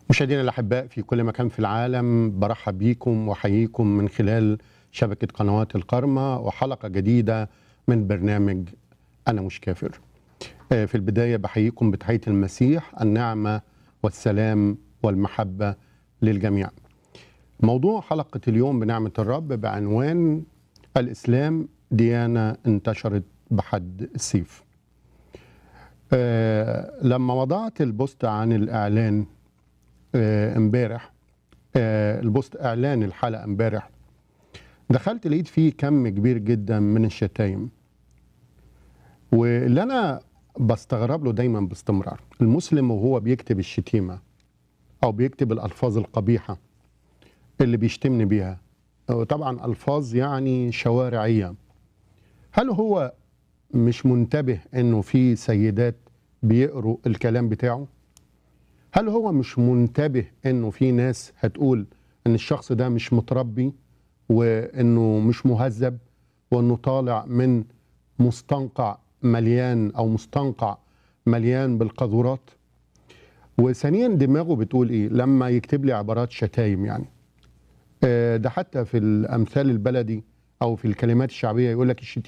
مشاهدينا الاحباء في كل مكان في العالم برحب بيكم واحييكم من خلال شبكه قنوات القرمه وحلقه جديده من برنامج انا مش كافر. آه، في البدايه بحييكم بتحيه المسيح النعمه والسلام والمحبه للجميع. موضوع حلقه اليوم بنعمه الرب بعنوان الاسلام ديانه انتشرت بحد السيف. آه، لما وضعت البوست عن الاعلان آه، امبارح آه، البوست اعلان الحلقه امبارح دخلت لقيت فيه كم كبير جدا من الشتايم واللي انا بستغرب له دايما باستمرار المسلم وهو بيكتب الشتيمه او بيكتب الالفاظ القبيحه اللي بيشتمني بيها طبعا الفاظ يعني شوارعيه هل هو مش منتبه انه في سيدات بيقروا الكلام بتاعه هل هو مش منتبه انه في ناس هتقول ان الشخص ده مش متربي وانه مش مهذب وانه طالع من مستنقع مليان او مستنقع مليان بالقاذورات وثانيا دماغه بتقول ايه لما يكتب لي عبارات شتايم يعني آه، ده حتى في الامثال البلدي او في الكلمات الشعبيه يقول لك